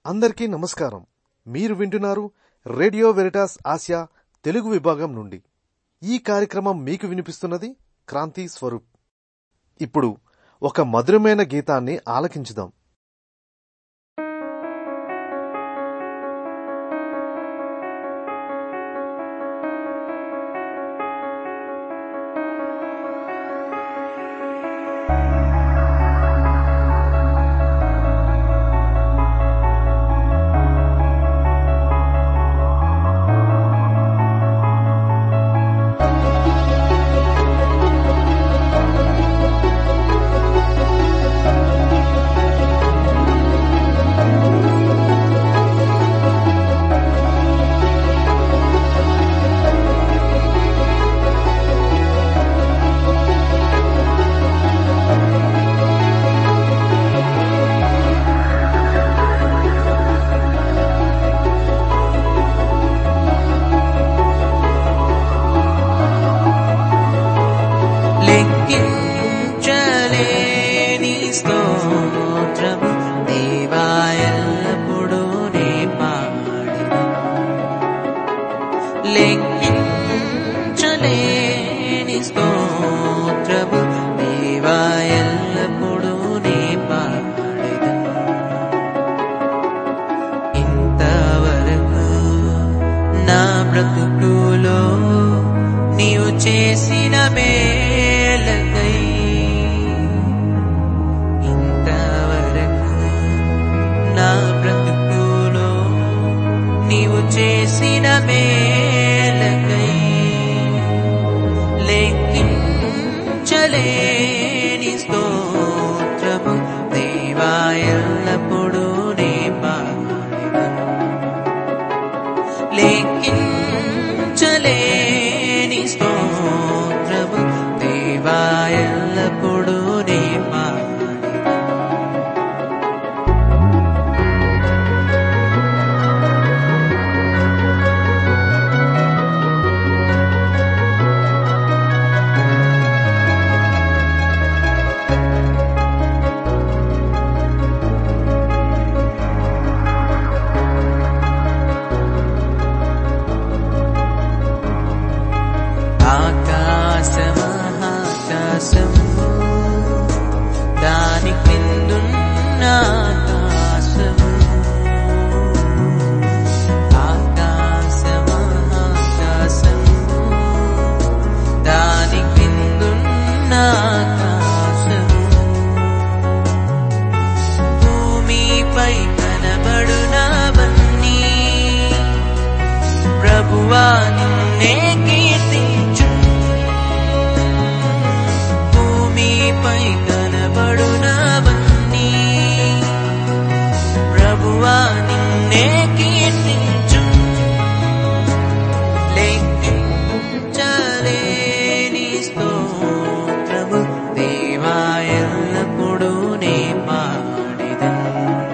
అందరికీ నమస్కారం మీరు వింటున్నారు రేడియో వెరిటాస్ ఆసియా తెలుగు విభాగం నుండి ఈ కార్యక్రమం మీకు వినిపిస్తున్నది క్రాంతి స్వరూప్ ఇప్పుడు ఒక మధురమైన గీతాన్ని ఆలకించుదాం లెక్కించలేని స్తోత్రము దేవా ఎల్లప్పుడూ నే పాడెను. లెక్కించలేని స్తోత్రము దేవా ఎల్లప్పుడూ నే పాడెను. ఇంతవరకు నా బ్రతుకులో నీవు చేసిన మేలకై ఇంతవరకు నా బ్రతుకులో నీవు చేసిన మేలకై లెక్కించలేని స్తోత్రము దేవా ఎల్లప్పుడూ నే పాడెదను. లెక్కించలేని స్తోత్రము దేవా ఎల్లప్పుడూ నే పాడెదను. ఆకాశమహాకాశము దాని క్రిందున్న ఆకాశము ఆకాశమహాకాశము దాని క్రిందున్న ఆకాశము భూమిపై కనబడునవన్నీ ప్రభువా నిన్నే కీర్తించు భూమిపై కనబడునవన్నీ ప్రభువా నిన్నే కీర్తించు లెక్కించలేని స్తోత్రము దేవా ఎల్లప్పుడూ నే పాడెదను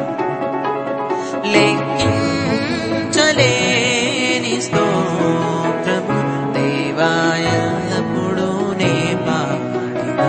లెక్కించలేని స్తోత్రము దేవా ఎల్లప్పుడూ నే పాడెదను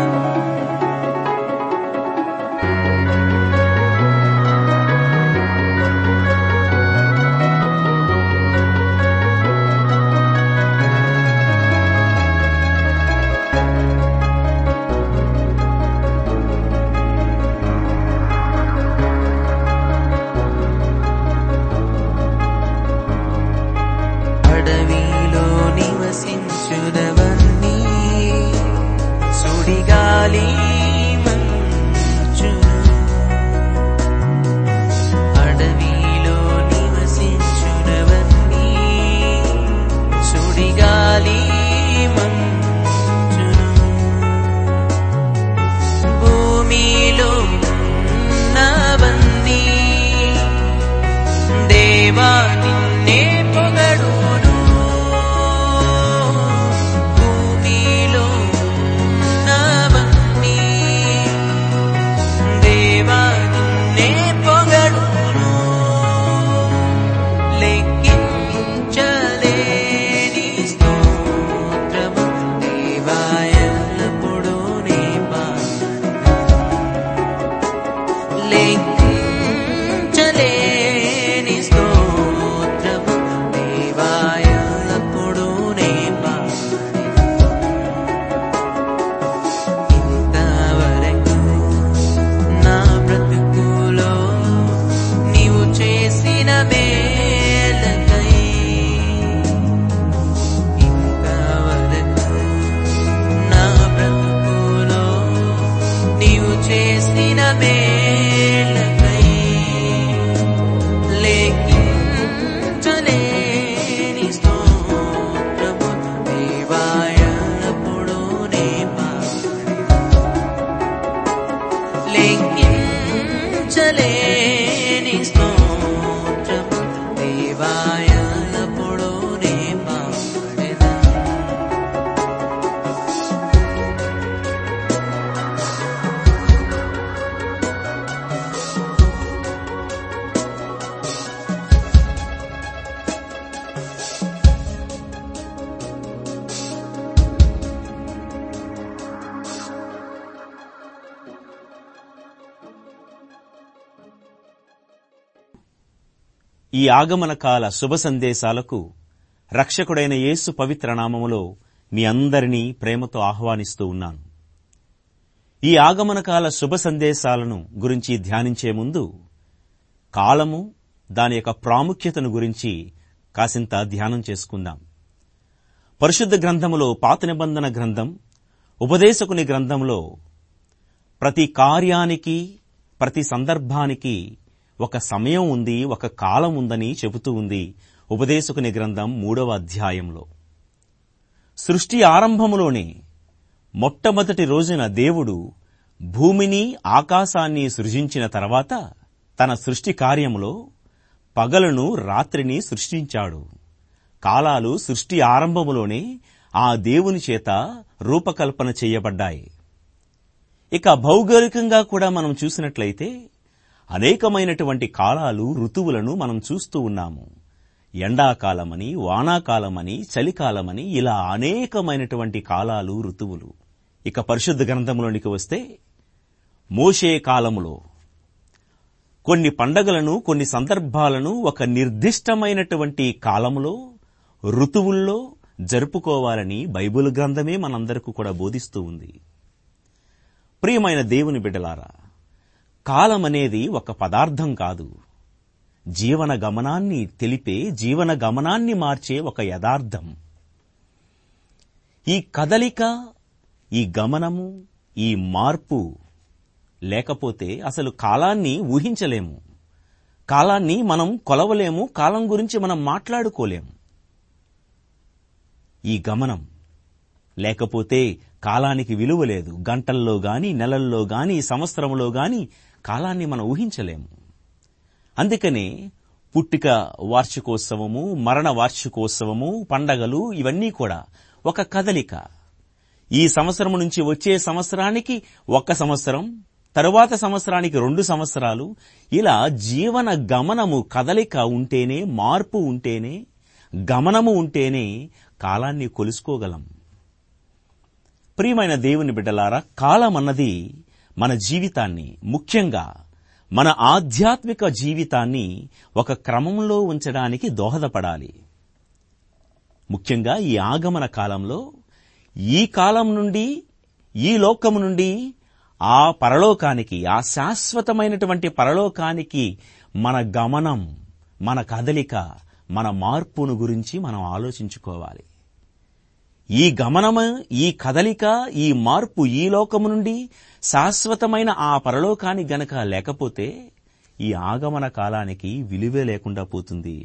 ఈ ఆగమన కాల శుభ సందేశాలకు రక్షకుడైన యేసు పవిత్ర నామములో మీ అందరినీ ప్రేమతో ఆహ్వానిస్తూ ఉన్నాను ఈ ఆగమన కాల శుభ సందేశాలను గురించి ధ్యానించే ముందు కాలము దాని యొక్క ప్రాముఖ్యతను గురించి కాసింత ధ్యానం చేసుకుందాం పరిశుద్ధ గ్రంథములో పాత నిబంధన గ్రంథం ఉపదేశకుని గ్రంథంలో ప్రతి కార్యానికి ప్రతి సందర్భానికి ఒక సమయం ఉంది ఒక కాలం ఉందని చెబుతూ ఉంది ఉపదేశకుని గ్రంథం మూడవ అధ్యాయంలో సృష్టి ఆరంభములోనే మొట్టమొదటి రోజున దేవుడు భూమిని ఆకాశాన్ని సృజించిన తర్వాత తన సృష్టి కార్యములో పగలను రాత్రిని సృష్టించాడు కాలాలు సృష్టి ఆరంభములోనే ఆ దేవుని చేత రూపకల్పన చేయబడ్డాయి ఇక భౌగోళికంగా కూడా మనం చూసినట్లయితే అనేకమైనటువంటి కాలాలు ఋతువులను మనం చూస్తూ ఉన్నాము ఎండాకాలమని వానాకాలమని చలికాలమని ఇలా అనేకమైనటువంటి కాలాలు ఋతువులు ఇక పరిశుద్ధ గ్రంథంలోనికి వస్తే మోషే కాలములో కొన్ని పండగలను కొన్ని సందర్భాలను ఒక నిర్దిష్టమైనటువంటి కాలములో ఋతువుల్లో జరుపుకోవాలని బైబిల్ గ్రంథమే మనందరికీ కూడా బోధిస్తూ ఉంది ప్రియమైన దేవుని బిడ్డలారా కాలం అనేది ఒక పదార్థం కాదు జీవన గమనాన్ని తెలిపే జీవన గమనాన్ని మార్చే ఒక యథార్థం ఈ కదలిక ఈ గమనము ఈ మార్పు లేకపోతే అసలు కాలాన్ని ఊహించలేము కాలాన్ని మనం కొలవలేము కాలం గురించి మనం మాట్లాడుకోలేము ఈ గమనం లేకపోతే కాలానికి విలువ లేదు గంటల్లో గాని నెలల్లో గాని సంవత్సరంలో గాని కాలాన్ని మనం ఊహించలేము అందుకనే పుట్టిక వార్షికోత్సవము మరణ వార్షికోత్సవము పండగలు ఇవన్నీ కూడా ఒక కదలిక ఈ సంవత్సరం నుంచి వచ్చే సంవత్సరానికి ఒక్క సంవత్సరం తరువాత సంవత్సరానికి రెండు సంవత్సరాలు ఇలా జీవన గమనము కదలిక ఉంటేనే మార్పు ఉంటేనే గమనము ఉంటేనే కాలాన్ని కొలుసుకోగలం ప్రియమైన దేవుని బిడ్డలారా కాలం అన్నది మన జీవితాన్ని ముఖ్యంగా మన ఆధ్యాత్మిక జీవితాన్ని ఒక క్రమంలో ఉంచడానికి దోహదపడాలి ముఖ్యంగా ఈ ఆగమన కాలంలో ఈ కాలం నుండి ఈ లోకము నుండి ఆ పరలోకానికి ఆ శాశ్వతమైనటువంటి పరలోకానికి మన గమనం మన కదలిక మన మార్పును గురించి మనం ఆలోచించుకోవాలి ఈ గమనము ఈ కదలిక ఈ మార్పు ఈ లోకము నుండి శాశ్వతమైన ఆ పరలోకానికి గనక లేకపోతే ఈ ఆగమన కాలానికి విలువే లేకుండా పోతుంది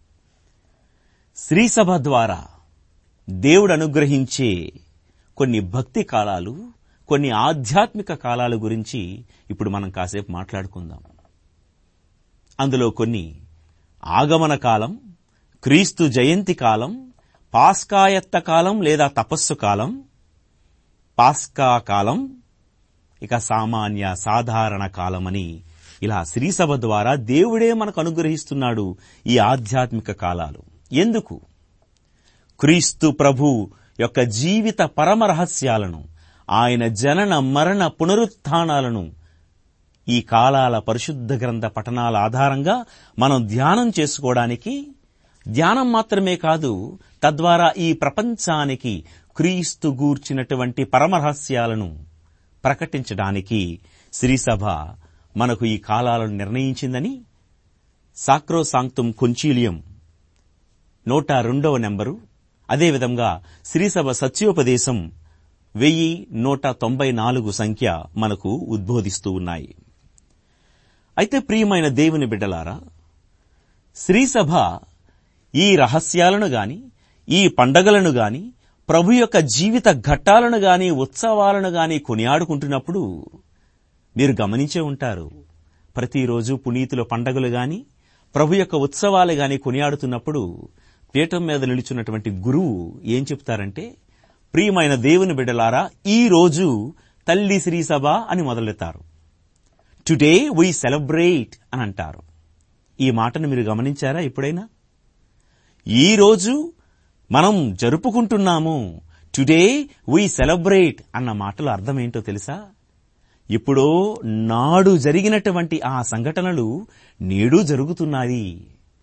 శ్రీసభ ద్వారా దేవుడు అనుగ్రహించే కొన్ని భక్తి కాలాలు కొన్ని ఆధ్యాత్మిక కాలాల గురించి ఇప్పుడు మనం కాసేపు మాట్లాడుకుందాం అందులో కొన్ని ఆగమన కాలం క్రీస్తు జయంతి కాలం పాస్కాయత్త కాలం లేదా తపస్సు కాలం పాస్కా కాలం ఇక సామాన్య సాధారణ కాలమని ఇలా శ్రీసభ ద్వారా దేవుడే మనకు అనుగ్రహిస్తున్నాడు ఈ ఆధ్యాత్మిక కాలాలు ఎందుకు క్రీస్తు ప్రభు యొక్క జీవిత పరమ రహస్యాలను ఆయన జనన మరణ పునరుత్థానాలను ఈ కాలాల పరిశుద్ధ గ్రంథ పఠనాల ఆధారంగా మనం ధ్యానం చేసుకోవడానికి ధ్యానం మాత్రమే కాదు తద్వారా ఈ ప్రపంచానికి క్రీస్తు గూర్చినటువంటి పరమరహస్యాలను ప్రకటించడానికి శ్రీసభ మనకు ఈ కాలాలను నిర్ణయించిందని సాక్రోసాంక్తుం కొంచీలియం నూట రెండవ నెంబరు అదేవిధంగా శ్రీసభ సత్యోపదేశం వెయ్యి నూట తొంభై నాలుగు సంఖ్య మనకు ఉద్బోధిస్తూ ఉన్నాయి అయితే ప్రియమైన దేవుని బిడ్డలారా శ్రీసభ ఈ రహస్యాలను గాని ఈ పండగలను గాని ప్రభు యొక్క జీవిత ఘట్టాలను గాని ఉత్సవాలను గాని కొనియాడుకుంటున్నప్పుడు మీరు గమనించే ఉంటారు ప్రతిరోజు పునీతుల పండగలు గాని ప్రభు యొక్క ఉత్సవాలు గాని కొనియాడుతున్నప్పుడు పీఠం మీద నిలుచున్నటువంటి గురువు ఏం చెప్తారంటే ప్రియమైన దేవుని బిడ్డలారా ఈ రోజు తల్లి శ్రీసభ అని మొదలెత్తారు టుడే వీ సెలబ్రేట్ అని అంటారు ఈ మాటను మీరు గమనించారా ఎప్పుడైనా ఈ రోజు మనం జరుపుకుంటున్నాము టుడే వీ సెలబ్రేట్ అన్న మాటల అర్థం ఏంటో తెలుసా ఇప్పుడో నాడు జరిగినటువంటి ఆ సంఘటనలు నేడు జరుగుతున్నాయి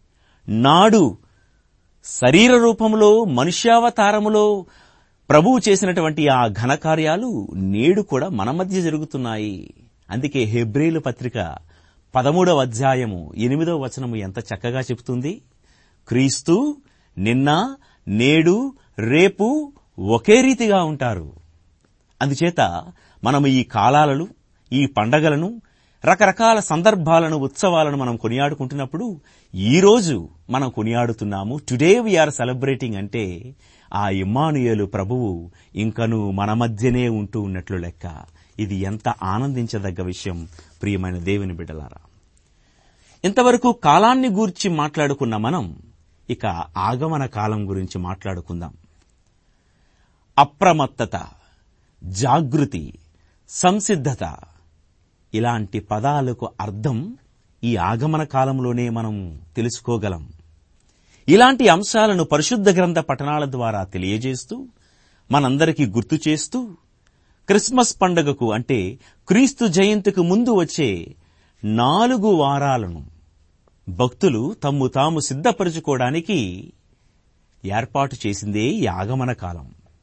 నాడు శరీర రూపంలో మనుష్యావతారములో ప్రభువు చేసినటువంటి ఆ ఘనకార్యాలు నేడు కూడా మన మధ్య జరుగుతున్నాయి అందుకే హెబ్రేలు పత్రిక పదమూడవ అధ్యాయము ఎనిమిదవ వచనము ఎంత చక్కగా చెబుతుంది క్రీస్తు నిన్న నేడు రేపు ఒకే రీతిగా ఉంటారు అందుచేత మనం ఈ కాలాలను ఈ పండగలను రకరకాల సందర్భాలను ఉత్సవాలను మనం కొనియాడుకుంటున్నప్పుడు ఈ రోజు మనం కొనియాడుతున్నాము టుడే వీఆర్ సెలబ్రేటింగ్ అంటే ఆ ఇమ్మానుయేలు ప్రభువు ఇంకను మన మధ్యనే ఉంటూ ఉన్నట్లు లెక్క ఇది ఎంత ఆనందించదగ్గ విషయం ప్రియమైన దేవుని బిడ్డలారా ఇంతవరకు కాలాన్ని గూర్చి మాట్లాడుకున్న మనం ఇక ఆగమన కాలం గురించి మాట్లాడుకుందాం అప్రమత్తత జాగృతి సంసిద్ధత ఇలాంటి పదాలకు అర్థం ఈ ఆగమన కాలంలోనే మనం తెలుసుకోగలం ఇలాంటి అంశాలను పరిశుద్ధ గ్రంథ పఠనాల ద్వారా తెలియజేస్తూ మనందరికీ గుర్తు చేస్తూ క్రిస్మస్ పండగకు అంటే క్రీస్తు జయంతికి ముందు వచ్చే నాలుగు వారాలను భక్తులు తమ్ము తాము సిద్ధపరచుకోవడానికి ఏర్పాటు చేసిందే ఈ ఆగమన కాలం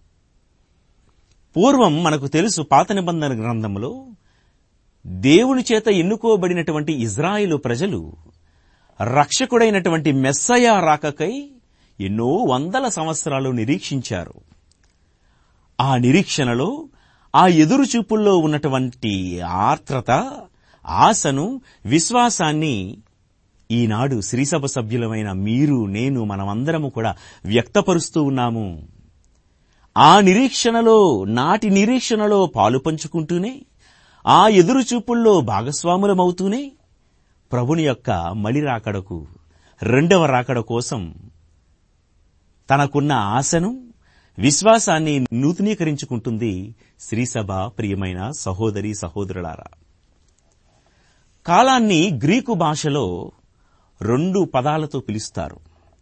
పూర్వం మనకు తెలుసు పాత నిబంధన గ్రంథంలో దేవుని చేత ఎన్నుకోబడినటువంటి ఇజ్రాయిలు ప్రజలు రక్షకుడైనటువంటి మెస్సయ రాకకై ఎన్నో వందల సంవత్సరాలు నిరీక్షించారు ఆ నిరీక్షణలో ఆ ఎదురుచూపుల్లో ఉన్నటువంటి ఆర్ద్రత ఆశను విశ్వాసాన్ని ఈనాడు శ్రీసభ సభ్యులమైన మీరు నేను మనమందరము కూడా వ్యక్తపరుస్తూ ఉన్నాము ఆ నిరీక్షణలో నాటి నిరీక్షణలో పాలు పంచుకుంటూనే ఆ ఎదురుచూపుల్లో భాగస్వాములమవుతూనే ప్రభుని యొక్క మలి రాకడకు రెండవ రాకడ కోసం తనకున్న ఆశను విశ్వాసాన్ని నూతనీకరించుకుంటుంది శ్రీసభ ప్రియమైన సహోదరి సహోదరులారా కాలాన్ని గ్రీకు భాషలో రెండు పదాలతో పిలుస్తారు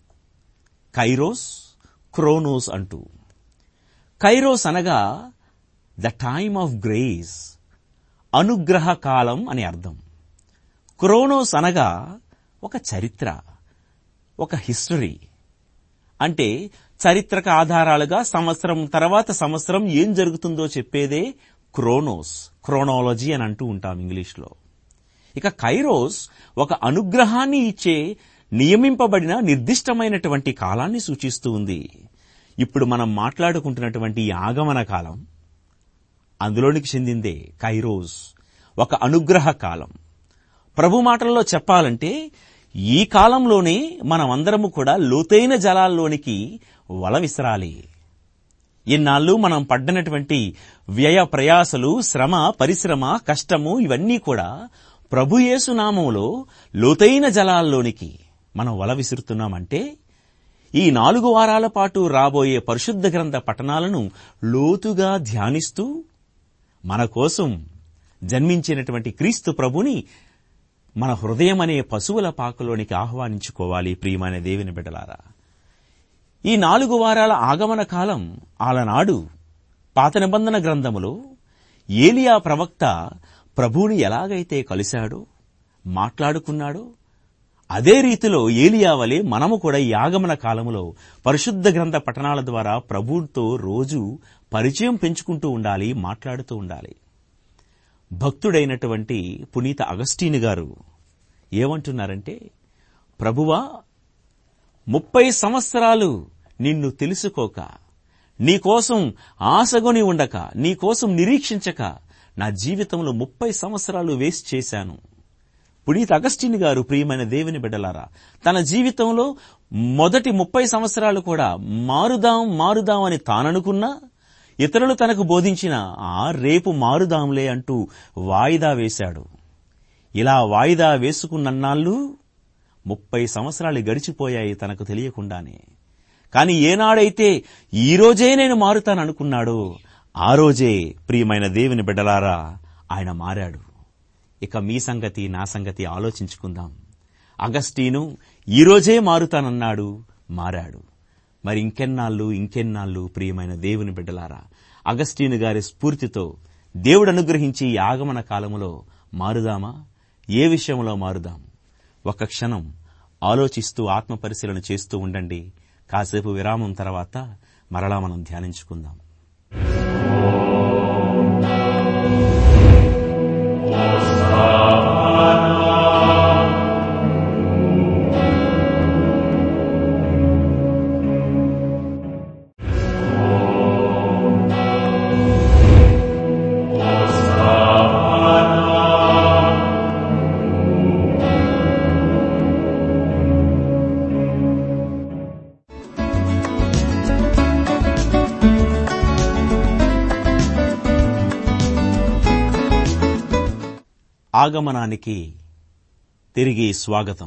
కైరోస్ క్రోనోస్ అంటూ కైరోస్ అనగా ద టైమ్ ఆఫ్ గ్రేస్ అనుగ్రహ కాలం అని అర్థం క్రోనోస్ అనగా ఒక చరిత్ర ఒక హిస్టరీ అంటే చరిత్రక ఆధారాలుగా సంవత్సరం తర్వాత సంవత్సరం ఏం జరుగుతుందో చెప్పేదే క్రోనోస్ క్రోనాలజీ అని అంటూ ఉంటాం ఇంగ్లీష్లో ఇక కైరోస్ ఒక అనుగ్రహాన్ని ఇచ్చే నియమింపబడిన నిర్దిష్టమైనటువంటి కాలాన్ని సూచిస్తూ ఉంది ఇప్పుడు మనం మాట్లాడుకుంటున్నటువంటి ఈ ఆగమన కాలం అందులోనికి చెందిందే కైరోస్ ఒక అనుగ్రహ కాలం ప్రభు మాటల్లో చెప్పాలంటే ఈ కాలంలోనే మనమందరము కూడా లోతైన జలాల్లోనికి వల విసరాలి ఇన్నాళ్ళు మనం పడ్డనటువంటి వ్యయ ప్రయాసలు శ్రమ పరిశ్రమ కష్టము ఇవన్నీ కూడా ప్రభు యేసు నామంలో లోతైన జలాల్లోనికి మనం వల విసురుతున్నామంటే ఈ నాలుగు వారాల పాటు రాబోయే పరిశుద్ధ గ్రంథ పఠనాలను లోతుగా ధ్యానిస్తూ మన కోసం జన్మించినటువంటి క్రీస్తు ప్రభుని మన హృదయం అనే పశువుల పాకలోనికి ఆహ్వానించుకోవాలి ప్రియమైన దేవుని బిడ్డలారా ఈ నాలుగు వారాల ఆగమన కాలం ఆలనాడు పాత నిబంధన గ్రంథములో ఏలియా ప్రవక్త ప్రభువుని ఎలాగైతే కలిశాడో మాట్లాడుకున్నాడో అదే రీతిలో ఏలియా వలె మనము కూడా ఈ ఆగమన కాలంలో పరిశుద్ధ గ్రంథ పఠనాల ద్వారా ప్రభువుతో రోజు పరిచయం పెంచుకుంటూ ఉండాలి మాట్లాడుతూ ఉండాలి భక్తుడైనటువంటి పునీత అగస్టీని గారు ఏమంటున్నారంటే ప్రభువా ముప్పై సంవత్సరాలు నిన్ను తెలుసుకోక నీకోసం ఆశగొని ఉండక నీకోసం నిరీక్షించక నా జీవితంలో ముప్పై సంవత్సరాలు వేస్ట్ చేశాను పునీత్ అగస్టిన్ గారు ప్రియమైన దేవుని బిడ్డలారా తన జీవితంలో మొదటి ముప్పై సంవత్సరాలు కూడా మారుదాం మారుదాం అని తాననుకున్నా ఇతరులు తనకు బోధించిన ఆ రేపు మారుదాంలే అంటూ వాయిదా వేశాడు ఇలా వాయిదా వేసుకున్నన్నాళ్ళు ముప్పై సంవత్సరాలు గడిచిపోయాయి తనకు తెలియకుండానే కాని ఏనాడైతే ఈ రోజే నేను మారుతాననుకున్నాడో ఆ రోజే ప్రియమైన దేవుని బిడ్డలారా ఆయన మారాడు ఇక మీ సంగతి నా సంగతి ఆలోచించుకుందాం అగస్టీను ఈరోజే మారుతానన్నాడు మారాడు మరి ఇంకెన్నాళ్ళు ఇంకెన్నాళ్ళు ప్రియమైన దేవుని బిడ్డలారా అగస్టీను గారి స్ఫూర్తితో దేవుడు అనుగ్రహించి ఈ ఆగమన కాలములో మారుదామా ఏ విషయంలో మారుదాం ఒక క్షణం ఆలోచిస్తూ ఆత్మ పరిశీలన చేస్తూ ఉండండి కాసేపు విరామం తర్వాత మరలా మనం ధ్యానించుకుందాం ఆగమనానికి తిరిగి స్వాగతం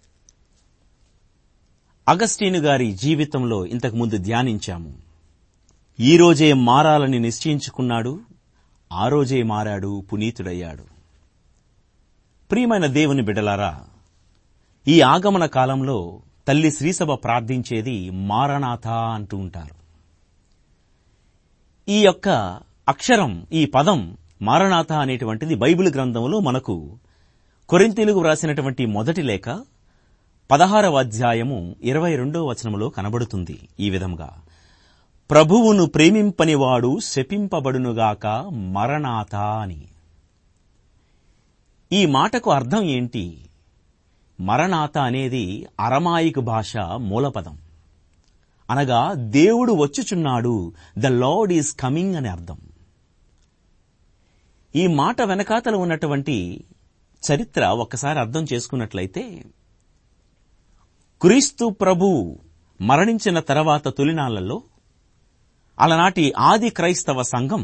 అగస్టీను గారి జీవితంలో ఇంతకుముందు ధ్యానించాము ఈ రోజే మారాలని నిశ్చయించుకున్నాడు ఆ రోజే మారాడు పునీతుడయ్యాడు ప్రియమైన దేవుని బిడలారా ఈ ఆగమన కాలంలో తల్లి శ్రీసభ ప్రార్థించేది మారనాథ అంటూ ఉంటారు ఈ యొక్క అక్షరం ఈ పదం మారనాథ అనేటువంటిది బైబిల్ గ్రంథంలో మనకు కొరింతీలకు వ్రాసినటువంటి మొదటి లేఖ పదహారవ అధ్యాయము ఇరవై రెండో వచనములో కనబడుతుంది ఈ విధంగా ప్రభువును ప్రేమింపనివాడు శపింపబడునుగాక మరణాథ అని ఈ మాటకు అర్థం ఏంటి మరణాత అనేది అరమాయిక్ భాష మూలపదం అనగా దేవుడు వచ్చుచున్నాడు ద లార్డ్ ఈజ్ కమింగ్ అని అర్థం ఈ మాట వెనకాతల ఉన్నటువంటి చరిత్ర ఒక్కసారి అర్థం చేసుకున్నట్లయితే క్రీస్తు ప్రభు మరణించిన తర్వాత తొలినాళ్లలో అలనాటి ఆది క్రైస్తవ సంఘం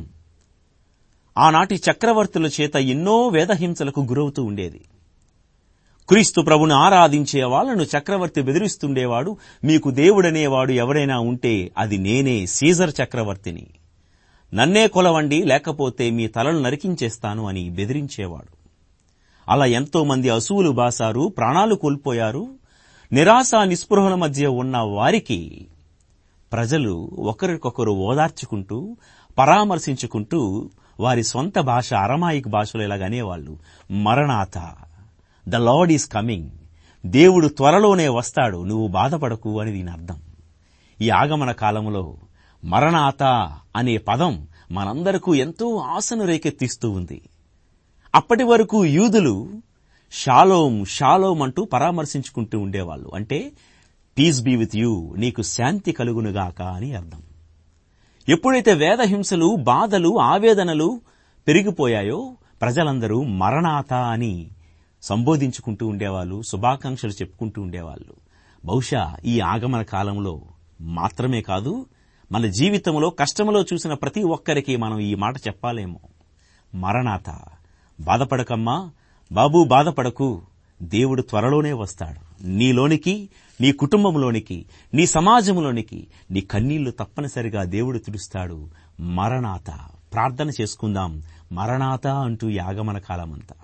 ఆనాటి చక్రవర్తుల చేత ఎన్నో వేదహింసలకు గురవుతూ ఉండేది క్రీస్తు ప్రభుని ఆరాధించే వాళ్లను చక్రవర్తి బెదిరిస్తుండేవాడు మీకు దేవుడనేవాడు ఎవరైనా ఉంటే అది నేనే సీజర్ చక్రవర్తిని నన్నే కొలవండి లేకపోతే మీ తలలు నరికించేస్తాను అని బెదిరించేవాడు అలా ఎంతో మంది అసువులు బాసారు ప్రాణాలు కోల్పోయారు నిరాశ నిస్పృహల మధ్య ఉన్న వారికి ప్రజలు ఒకరికొకరు ఓదార్చుకుంటూ పరామర్శించుకుంటూ వారి సొంత భాష అరమాయిక్ భాషలో ఇలాగనేవాళ్ళు మరణాత ద లార్డ్ ఈజ్ కమింగ్ దేవుడు త్వరలోనే వస్తాడు నువ్వు బాధపడకు అని దీని అర్థం ఈ ఆగమన కాలంలో మరణాత అనే పదం మనందరకు ఎంతో ఆశను రేకెత్తిస్తూ ఉంది అప్పటి వరకు యూదులు షాలోం షాలోం అంటూ పరామర్శించుకుంటూ ఉండేవాళ్ళు అంటే పీస్ బీ విత్ యూ నీకు శాంతి కలుగునుగాక అని అర్థం ఎప్పుడైతే వేదహింసలు బాధలు ఆవేదనలు పెరిగిపోయాయో ప్రజలందరూ మరణాత అని సంబోధించుకుంటూ ఉండేవాళ్ళు శుభాకాంక్షలు చెప్పుకుంటూ ఉండేవాళ్ళు బహుశా ఈ ఆగమన కాలంలో మాత్రమే కాదు మన జీవితంలో కష్టంలో చూసిన ప్రతి ఒక్కరికి మనం ఈ మాట చెప్పాలేమో మరణాత బాధపడకమ్మా బాబూ బాధపడకు దేవుడు త్వరలోనే వస్తాడు నీలోనికి నీ కుటుంబంలోనికి నీ సమాజంలోనికి నీ కన్నీళ్లు తప్పనిసరిగా దేవుడు తుడుస్తాడు మరణాత ప్రార్థన చేసుకుందాం మరణాత అంటూ ఈ ఆగమన కాలమంతా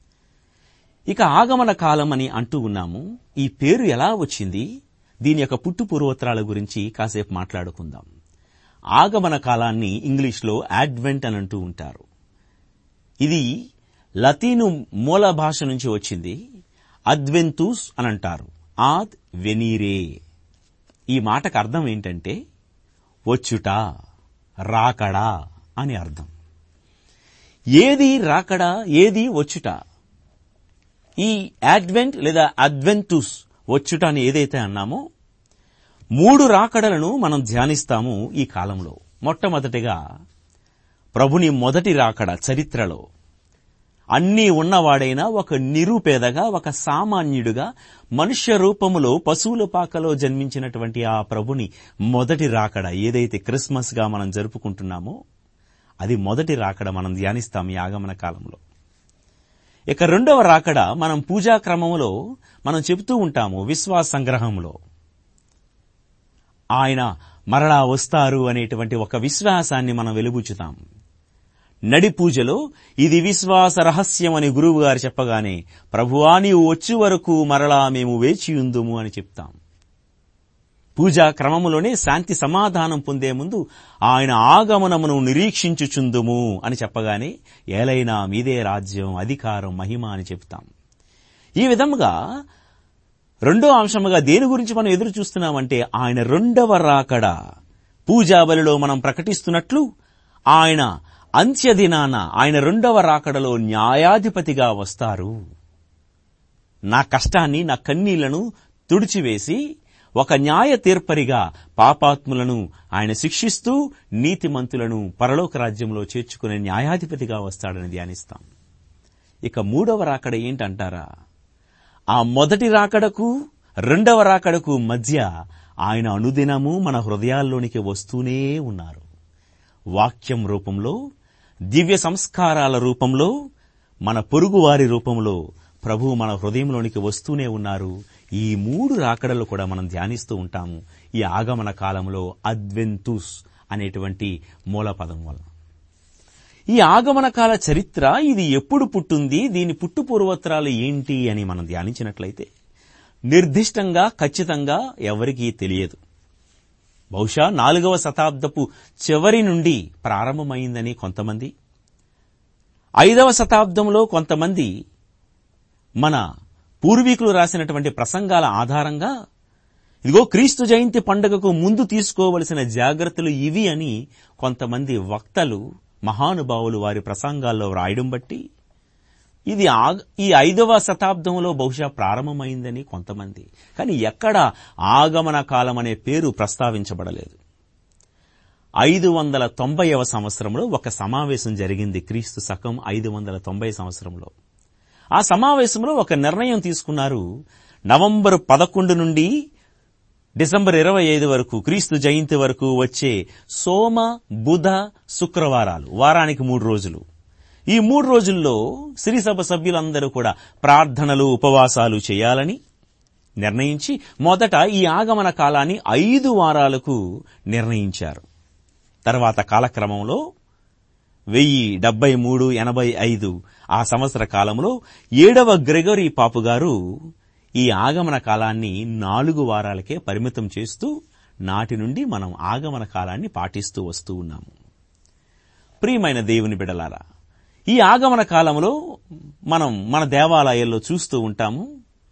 ఇక ఆగమన కాలం అని అంటూ ఉన్నాము ఈ పేరు ఎలా వచ్చింది దీని యొక్క పుట్టు పూర్వోత్తరాల గురించి కాసేపు మాట్లాడుకుందాం ఆగమన కాలాన్ని ఇంగ్లీష్లో అడ్వెంట్ అని అంటూ ఉంటారు ఇది లతీను మూల భాష నుంచి వచ్చింది అద్వెంతూస్ అని అంటారు ఆద్ వెనీరే ఈ మాటకు అర్థం ఏంటంటే వచ్చుట రాకడా అని అర్థం ఏది రాకడా ఏది వచ్చుట ఈ అడ్వెంట్ లేదా అడ్వెంతుస్ వచ్చుట అని ఏదైతే అన్నామో మూడు రాకడలను మనం ధ్యానిస్తాము ఈ కాలంలో మొట్టమొదటిగా ప్రభుని మొదటి రాకడ చరిత్రలో అన్నీ ఉన్నవాడైన ఒక నిరుపేదగా ఒక సామాన్యుడుగా మనుష్య రూపములో పశువుల పాకలో జన్మించినటువంటి ఆ ప్రభుని మొదటి రాకడ ఏదైతే క్రిస్మస్ గా మనం జరుపుకుంటున్నామో అది మొదటి రాకడ మనం ధ్యానిస్తాం ఈ ఆగమన కాలంలో ఇక రెండవ రాకడ మనం పూజా క్రమంలో మనం చెబుతూ ఉంటాము విశ్వాస సంగ్రహంలో ఆయన మరలా వస్తారు అనేటువంటి ఒక విశ్వాసాన్ని మనం వెలుబుచ్చుతాం నడి పూజలో ఇది విశ్వాస రహస్యం అని గురువు గారు చెప్పగానే ప్రభువా నీవు వచ్చి వరకు మరలా మేము వేచియుందుము అని చెప్తాం పూజా క్రమములోనే శాంతి సమాధానం పొందే ముందు ఆయన ఆగమనమును నిరీక్షించుచుందుము అని చెప్పగానే ఏలైనా మీదే రాజ్యం అధికారం మహిమ అని చెప్తాం ఈ విధముగా రెండో అంశముగా దేని గురించి మనం ఎదురు చూస్తున్నామంటే ఆయన రెండవ రాకడ పూజాబలిలో మనం ప్రకటిస్తున్నట్లు ఆయన అంత్యదినాన ఆయన రెండవ రాకడలో న్యాయాధిపతిగా వస్తారు నా కష్టాన్ని నా కన్నీళ్లను తుడిచివేసి ఒక న్యాయ తీర్పరిగా పాపాత్ములను ఆయన శిక్షిస్తూ నీతిమంతులను పరలోక రాజ్యంలో చేర్చుకునే న్యాయాధిపతిగా వస్తాడని ధ్యానిస్తాం ఇక మూడవ రాకడ ఏంటంటారా ఆ మొదటి రాకడకు రెండవ రాకడకు మధ్య ఆయన అనుదినము మన హృదయాల్లోనికి వస్తూనే ఉన్నారు వాక్యం రూపంలో దివ్య సంస్కారాల రూపంలో మన పొరుగువారి రూపంలో ప్రభువు మన హృదయంలోనికి వస్తూనే ఉన్నారు ఈ మూడు రాకడలు కూడా మనం ధ్యానిస్తూ ఉంటాము ఈ ఆగమన కాలంలో అద్వెంతుస్ అనేటువంటి మూల పదం వల్ల ఈ ఆగమన కాల చరిత్ర ఇది ఎప్పుడు పుట్టింది దీని పుట్టు పూర్వోత్తరాలు ఏంటి అని మనం ధ్యానించినట్లయితే నిర్దిష్టంగా ఖచ్చితంగా ఎవరికీ తెలియదు బహుశా నాలుగవ శతాబ్దపు చివరి నుండి ప్రారంభమైందని కొంతమంది ఐదవ శతాబ్దంలో కొంతమంది మన పూర్వీకులు రాసినటువంటి ప్రసంగాల ఆధారంగా ఇదిగో క్రీస్తు జయంతి పండుగకు ముందు తీసుకోవలసిన జాగ్రత్తలు ఇవి అని కొంతమంది వక్తలు మహానుభావులు వారి ప్రసంగాల్లో వ్రాయడం బట్టి ఇది ఆగ- ఈ ఐదవ శతాబ్దంలో బహుశా ప్రారంభమైందని కొంతమంది కానీ ఎక్కడ ఆగమన కాలం అనే పేరు ప్రస్తావించబడలేదు ఐదు వందల తొంభైవ సంవత్సరంలో ఒక సమావేశం జరిగింది క్రీస్తు శకం ఐదు వందల తొంభై సంవత్సరంలో ఆ సమావేశంలో ఒక నిర్ణయం తీసుకున్నారు నవంబర్ పదకొండు నుండి డిసెంబర్ ఇరవై ఐదు వరకు క్రీస్తు జయంతి వరకు వచ్చే సోమ బుధ శుక్రవారాలు వారానికి మూడు రోజులు ఈ మూడు రోజుల్లో సిరిసభ సభ్యులందరూ కూడా ప్రార్థనలు ఉపవాసాలు చేయాలని నిర్ణయించి మొదట ఈ ఆగమన కాలాన్ని ఐదు వారాలకు నిర్ణయించారు తర్వాత కాలక్రమంలో వెయ్యి డెబ్బై మూడు ఎనభై ఐదు ఆ సంవత్సర కాలంలో ఏడవ గ్రెగరీ పాపు గారు ఈ ఆగమన కాలాన్ని నాలుగు వారాలకే పరిమితం చేస్తూ నాటి నుండి మనం ఆగమన కాలాన్ని పాటిస్తూ వస్తూ ఉన్నాము ప్రియమైన దేవుని బిడలారా ఈ ఆగమన కాలంలో మనం మన దేవాలయాల్లో చూస్తూ ఉంటాము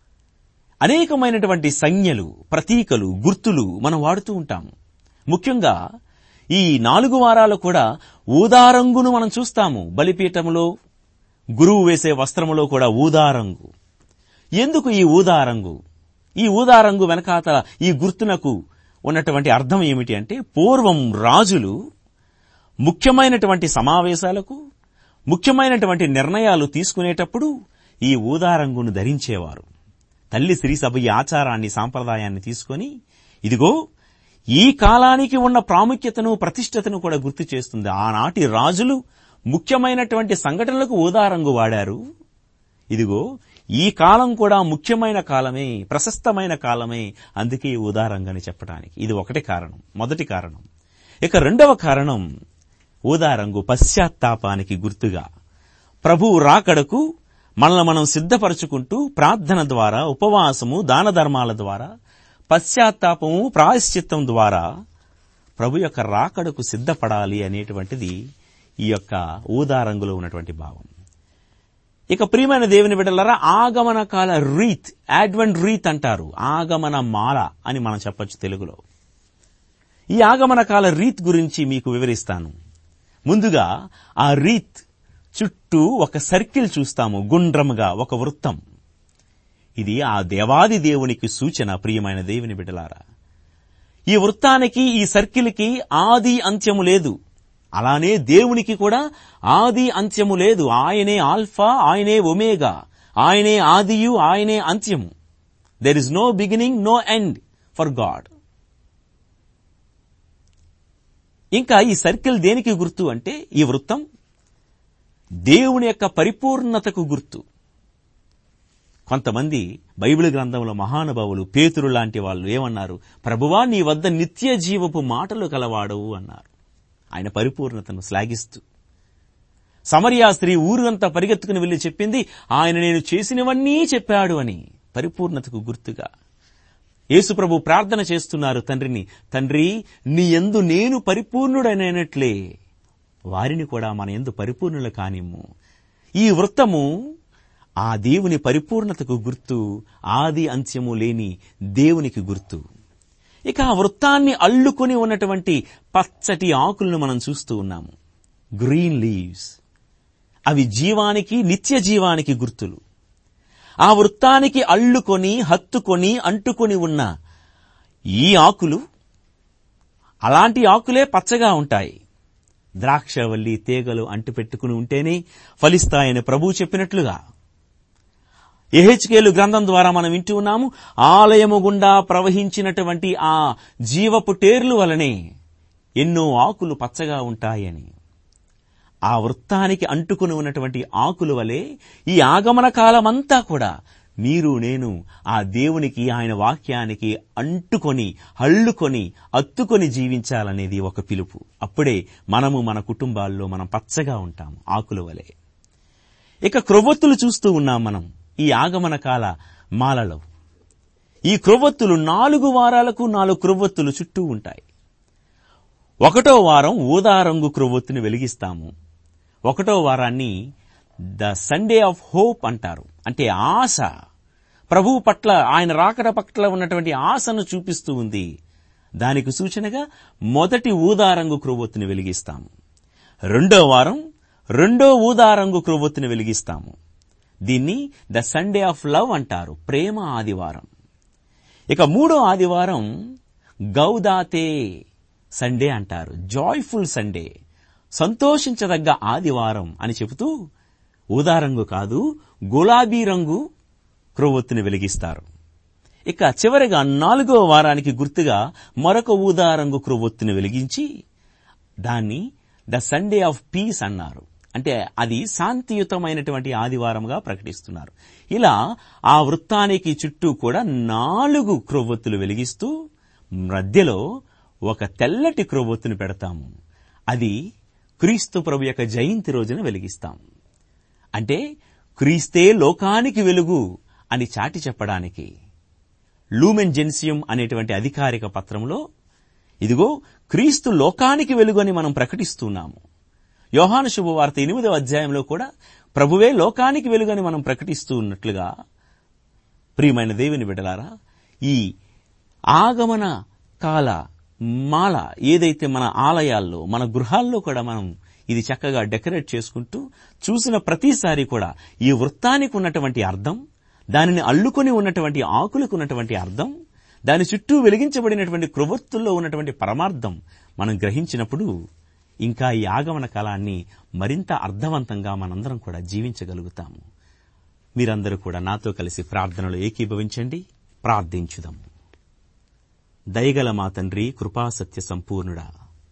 అనేకమైనటువంటి సంజ్ఞలు ప్రతీకలు గుర్తులు మనం వాడుతూ ఉంటాము ముఖ్యంగా ఈ నాలుగు వారాలు కూడా ఊదారంగును మనం చూస్తాము బలిపీఠములో గురువు వేసే వస్త్రములో కూడా ఊదారంగు ఎందుకు ఈ ఊదారంగు ఈ ఊదారంగు వెనకాతల ఈ గుర్తునకు ఉన్నటువంటి అర్థం ఏమిటి అంటే పూర్వం రాజులు ముఖ్యమైనటువంటి సమావేశాలకు ముఖ్యమైనటువంటి నిర్ణయాలు తీసుకునేటప్పుడు ఈ ఊదారంగును ధరించేవారు తల్లి శ్రీ సభ ఈ ఆచారాన్ని సాంప్రదాయాన్ని తీసుకొని ఇదిగో ఈ కాలానికి ఉన్న ప్రాముఖ్యతను ప్రతిష్టతను కూడా గుర్తు చేస్తుంది ఆనాటి రాజులు ముఖ్యమైనటువంటి సంఘటనలకు ఊదారంగు వాడారు ఇదిగో ఈ కాలం కూడా ముఖ్యమైన కాలమే ప్రశస్తమైన కాలమే అందుకే ఈ ఊదారంగని చెప్పడానికి ఇది ఒకటి కారణం మొదటి కారణం ఇక రెండవ కారణం ఊదారంగు పశ్చాత్తాపానికి గుర్తుగా ప్రభువు రాకడకు మనల్ని మనం సిద్ధపరచుకుంటూ ప్రార్థన ద్వారా ఉపవాసము దాన ధర్మాల ద్వారా పశ్చాత్తాపము ప్రాయశ్చిత్తం ద్వారా ప్రభు యొక్క రాకడకు సిద్ధపడాలి అనేటువంటిది ఈ యొక్క ఊదారంగులో ఉన్నటువంటి భావం ఇక ప్రియమైన దేవుని బిడ్డలారా ఆగమన కాల రీత్ యాడ్వెంట్ రీత్ అంటారు ఆగమన మాల అని మనం చెప్పొచ్చు తెలుగులో ఈ ఆగమన కాల రీత్ గురించి మీకు వివరిస్తాను ముందుగా ఆ రీత్ చుట్టూ ఒక సర్కిల్ చూస్తాము గుండ్రముగా ఒక వృత్తం ఇది ఆ దేవాది దేవునికి సూచన ప్రియమైన దేవుని బిడ్డలారా ఈ వృత్తానికి ఈ సర్కిల్కి ఆది అంత్యము లేదు అలానే దేవునికి కూడా ఆది అంత్యము లేదు ఆయనే ఆల్ఫా ఆయనే ఒమేగా ఆయనే ఆదియు ఆయనే అంత్యము there is no beginning no end for God ఇంకా ఈ సర్కిల్ దేనికి గుర్తు అంటే ఈ వృత్తం దేవుని యొక్క పరిపూర్ణతకు గుర్తు కొంతమంది బైబిల్ గ్రంథంలో మహానుభావులు పేతురు లాంటి వాళ్ళు ఏమన్నారు ప్రభువా నీ వద్ద నిత్య జీవపు మాటలు కలవాడవు అన్నారు ఆయన పరిపూర్ణతను శ్లాఘిస్తూ సమరియా స్త్రీ ఊరంతా పరిగెత్తుకుని వెళ్లి చెప్పింది ఆయన నేను చేసినవన్నీ చెప్పాడు అని పరిపూర్ణతకు గుర్తుగా యేసుప్రభు ప్రార్థన చేస్తున్నారు తండ్రిని తండ్రి నీ ఎందు నేను ఆ దేవుని పరిపూర్ణతకు గుర్తు ఆది అంత్యము లేని దేవునికి గుర్తు ఇక ఆ వృత్తాన్ని అల్లుకొని ఉన్నటువంటి పచ్చటి ఆకులను మనం చూస్తూ ఉన్నాము గ్రీన్ లీవ్స్ అవి జీవానికి నిత్య జీవానికి గుర్తులు ఆ వృత్తానికి అల్లుకొని హత్తుకొని అంటుకొని ఉన్న ఈ ఆకులు అలాంటి ఆకులే పచ్చగా ఉంటాయి ద్రాక్షవల్లి తీగలు అంటిపెట్టుకుని ఉంటేనే ఫలిస్తాయని ప్రభువు చెప్పినట్లుగా ఎహెచ్కేలు గ్రంథం ద్వారా మనం వింటూ ఉన్నాము ఆలయము గుండా ప్రవహించినటువంటి ఆ జీవపు టేర్లు వలనే ఎన్నో ఆకులు పచ్చగా ఉంటాయని ఆ వృత్తానికి అంటుకుని ఉన్నటువంటి ఆకుల వలె ఈ ఆగమన కాలమంతా కూడా మీరు నేను ఆ దేవునికి ఆయన వాక్యానికి అంటుకొని హళ్ళుకొని అత్తుకొని జీవించాలనేది ఒక పిలుపు అప్పుడే మనము మన కుటుంబాల్లో మనం పచ్చగా ఉంటాము ఆకుల వలె ఇక క్రొవ్వొత్తులు చూస్తూ ఉన్నాం మనం ఈ ఆగమన కాల మాలలో ఈ క్రొవ్వొత్తులు నాలుగు వారాలకు నాలుగు క్రొవ్వొత్తులు చుట్టూ ఉంటాయి ఒకటో వారం ఊదా రంగు క్రొవ్వొత్తుని వెలిగిస్తాము ఒకటో వారాన్ని ద సండే ఆఫ్ హోప్ అంటారు అంటే ఆశ ప్రభువు పట్ల ఆయన రాకడ పట్ల ఉన్నటువంటి ఆశను చూపిస్తూ ఉంది దానికి సూచనగా మొదటి ఊదా రంగు క్రొవ్వొత్తుని వెలిగిస్తాము రెండో వారం రెండో ఊదా రంగు క్రొవ్వొత్తుని వెలిగిస్తాము దీన్ని ద సండే ఆఫ్ లవ్ అంటారు ప్రేమ ఆదివారం ఇక మూడో ఆదివారం గౌదాతే సండే అంటారు జాయ్ఫుల్ సండే సంతోషించదగ్గ ఆదివారం అని చెబుతూ ఊదా రంగు కాదు గులాబీ రంగు క్రొవ్వొత్తుని వెలిగిస్తారు ఇక చివరిగా నాలుగో వారానికి గుర్తుగా మరొక ఊదా రంగు క్రొవ్వొత్తుని వెలిగించి దాన్ని ద సండే ఆఫ్ పీస్ అన్నారు అంటే అది శాంతియుతమైనటువంటి ఆదివారంగా ప్రకటిస్తున్నారు ఇలా ఆ వృత్తానికి చుట్టూ కూడా నాలుగు క్రొవ్వొత్తులు వెలిగిస్తూ మధ్యలో ఒక తెల్లటి క్రొవ్వొత్తుని పెడతాము అది క్రీస్తు ప్రభు యొక్క జయంతి రోజున వెలిగిస్తాం అంటే క్రీస్తే లోకానికి వెలుగు అని చాటి చెప్పడానికి లూమెన్ జెన్సియం అనేటువంటి అధికారిక పత్రంలో ఇదిగో క్రీస్తు లోకానికి వెలుగు అని మనం ప్రకటిస్తున్నాము యోహాను శుభవార్త ఎనిమిదవ అధ్యాయంలో కూడా ప్రభువే లోకానికి వెలుగని మనం ప్రకటిస్తూ ఉన్నట్లుగా ప్రియమైన దేవుని బిడలారా ఈ ఆగమన కాల మాల ఏదైతే మన ఆలయాల్లో మన గృహాల్లో కూడా మనం ఇది చక్కగా డెకరేట్ చేసుకుంటూ చూసిన ప్రతిసారి కూడా ఈ వృత్తానికి ఉన్నటువంటి అర్థం దానిని అల్లుకొని ఉన్నటువంటి ఆకులకు ఉన్నటువంటి అర్థం దాని చుట్టూ వెలిగించబడినటువంటి క్రొవ్వొత్తుల్లో ఉన్నటువంటి పరమార్థం మనం గ్రహించినప్పుడు ఇంకా ఈ ఆగమన కాలాన్ని మరింత అర్థవంతంగా మనందరం కూడా జీవించగలుగుతాము మీరందరూ కూడా నాతో కలిసి ప్రార్థనలో ఏకీభవించండి ప్రార్థించుదాం దయగల మా తండ్రి కృపాసత్య సంపూర్ణుడా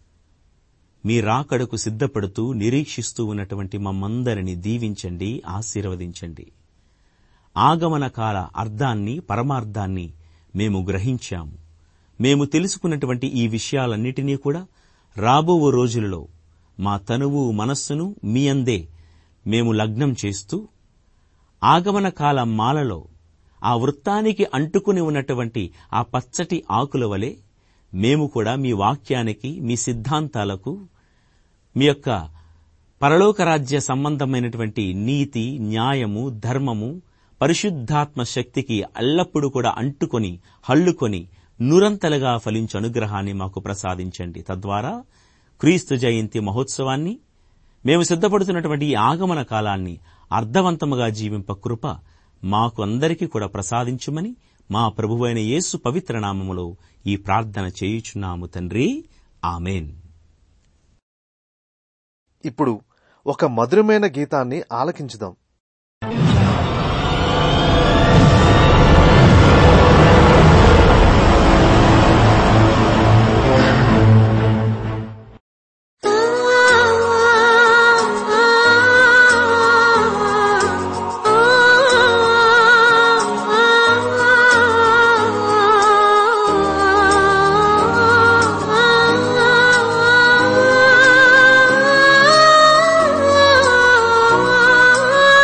మీ రాకడకు సిద్ధపడుతూ నిరీక్షిస్తూ ఉన్నటువంటి మమ్మందరిని దీవించండి ఆశీర్వదించండి ఆగమన కాల అర్థాన్ని పరమార్థాన్ని మేము గ్రహించాము మేము తెలుసుకున్నటువంటి ఈ విషయాలన్నిటినీ కూడా రాబో రోజులలో మా తనువు మనస్సును మీ అందే మేము లగ్నం చేస్తూ ఆగమన కాల మాలలో ఆ వృత్తానికి అంటుకుని ఉన్నటువంటి ఆ పచ్చటి ఆకుల వలె మేము కూడా మీ వాక్యానికి మీ సిద్ధాంతాలకు మీ యొక్క పరలోక రాజ్య సంబంధమైనటువంటి నీతి న్యాయము ధర్మము పరిశుద్ధాత్మ శక్తికి ఎల్లప్పుడూ కూడా అంటుకొని హళ్ళుకొని నురంతలుగా ఫలించు అనుగ్రహాన్ని మాకు ప్రసాదించండి తద్వారా క్రీస్తు జయంతి మహోత్సవాన్ని మేము సిద్ధపడుతున్నటువంటి ఈ ఆగమన కాలాన్ని అర్థవంతముగా జీవింప కృప మాకు అందరికీ కూడా ప్రసాదించుమని మా ప్రభువైన యేసు పవిత్ర నామములో ఈ ప్రార్థన చేయుచున్నాము తండ్రి ఆమెన్ ఇప్పుడు ఒక మధురమైన గీతాన్ని ఆలకించుదాం ఆ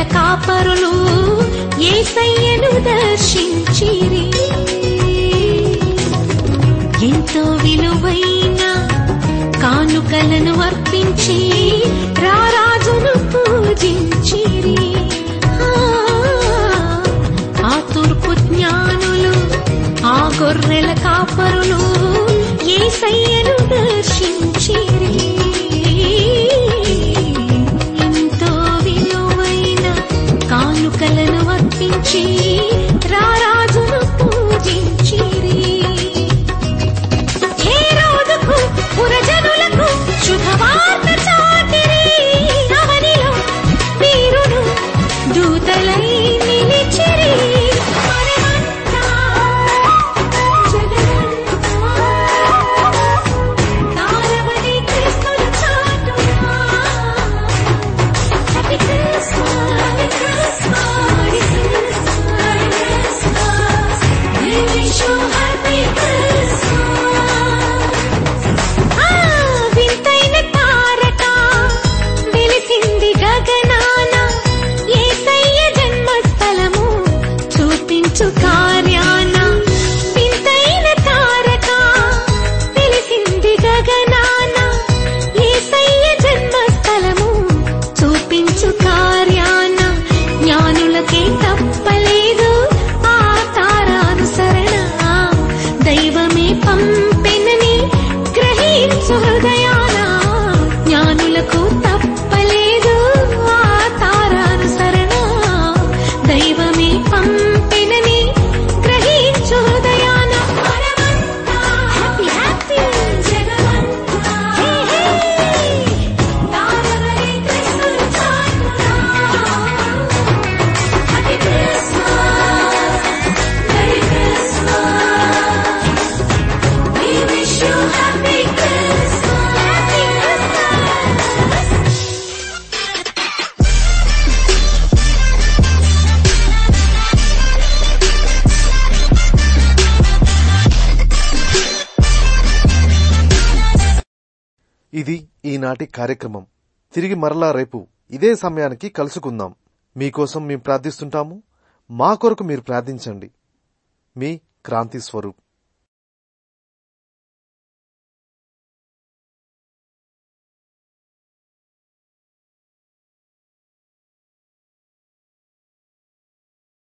కాపరులు ఏసయ్యను దర్శించిరి ఎంతో విలువైన కానుకలను అర్పించి రారాజును పూజించిరి ఆ, ఆ తూర్పు జ్ఞానులు ఆ గొర్రెల కాపరులు ఏసయ్యను దర్శించిరి ఎంతో విలువైన కానుకలను అర్పించి రారాజును పూజించిరి హేరోదుకు పురజనులకు శుభవార్త చాటిరి అవనిలో వీరును దూతలై నిలిచిరి మనమంతా జగమంతా తారవని క్రీస్తుల చాటునా Happy Christmas, Happy Christmas, Happy Christmas. We wish you Happy Christmas. ఆ వింతైన తారక వెలిసింది గగనాన యేసయ్య జన్మస్థలము చూపించు కార్యాన వింతైన తారక వెలిసింది గగనాన యేసయ్య జన్మస్థలము చూపించు కార్యాన జ్ఞానులకే తప్పలేదు ఆ తారానుసరణ దైవమే పంపెనని గ్రహించు హృదయాన జ్ఞానులకు తప్పలేదు ఆ తారానుసరణ దైవమే పంపెనని గ్రహించు హృదయాన హ్యాపీ హ్యాపీ జగమంతా హే హే తారవలే క్రీస్తుల చాటునా happy Christmas merry Christmas We wish you happy Christmas. Happy Christmas. ఇది ఈనాటి కార్యక్రమం తిరిగి మరలా రేపు ఇదే సమయానికి కలుసుకుందాం మీకోసం మేము ప్రార్థిస్తుంటాము మా కొరకు మీరు ప్రార్థించండి మీ క్రాంతి స్వరూప్